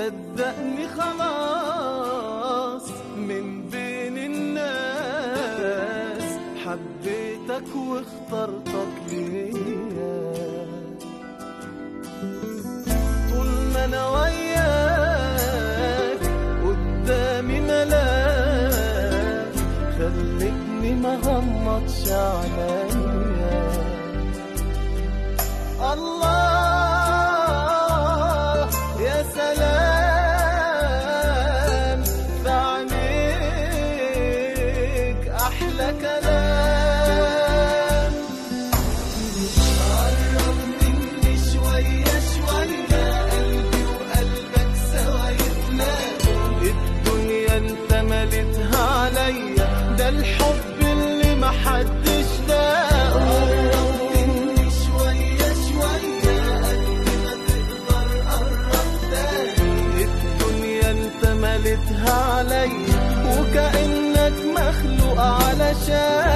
صدقني خلاص من بين الناس حبيتك واخترتك ليا طول ما انا وياك قدامي ملاك خلتني ما غمضش عينيا الله يا سلام في عينيك احلى كلام قرب مني شوية شوية قلبي وقلبك سوا يتلاقوا الدنيا انت مليتها عليا ده الحب اللي محدش لاقه قرب مني شوية شوية قد ما تقدر قرب تاني الدنيا انت مليتها عليا وكأنك مخلوق علشان